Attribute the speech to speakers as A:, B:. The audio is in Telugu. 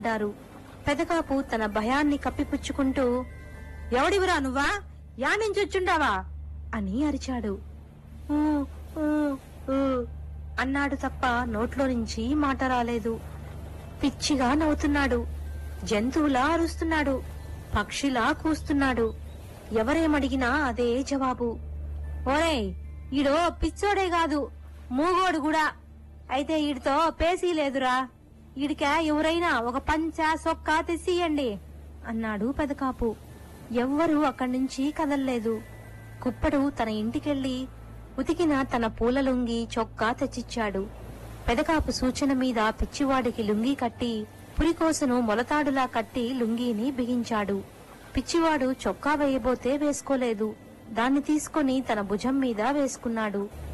A: డారు పెదకాపు తన భయాన్ని కప్పిపుచ్చుకుంటూ ఎవడివిరా నువ్వా యా నుంచి వచ్చుండావా అని అరిచాడు "ఊ, ఊ, ఊ" అన్నాడు తప్ప నోట్లో నుంచి మాట రాలేదు పిచ్చిగా నవ్వుతున్నాడు జంతువులా అరుస్తున్నాడు పక్షిలా కూస్తున్నాడు ఎవరేమడిగినా అదే జవాబు ఓరేయ్ ఈడో పిచ్చోడే కాదు మూగోడు కూడా అయితే ఈడితో పేసీ లేదురా ఈడిక ఎవరైనా ఒక పంచ సొక్క తెచ్చియండి అన్నాడు పెదకాపు ఎవ్వరూ అక్కడి నుంచి కదల్లేదు కుప్పడు తన ఇంటికెళ్లి ఉతికిన తన పూల లుంగి చొక్కా తెచ్చిచ్చాడు పెదకాపు సూచన మీద పిచ్చివాడికి లుంగీ కట్టి పులికోసను మొలతాడులా కట్టి లుంగీని బిగించాడు పిచ్చివాడు చొక్కా వేయబోతే వేసుకోలేదు దాన్ని తీసుకొని తన భుజం మీద వేసుకున్నాడు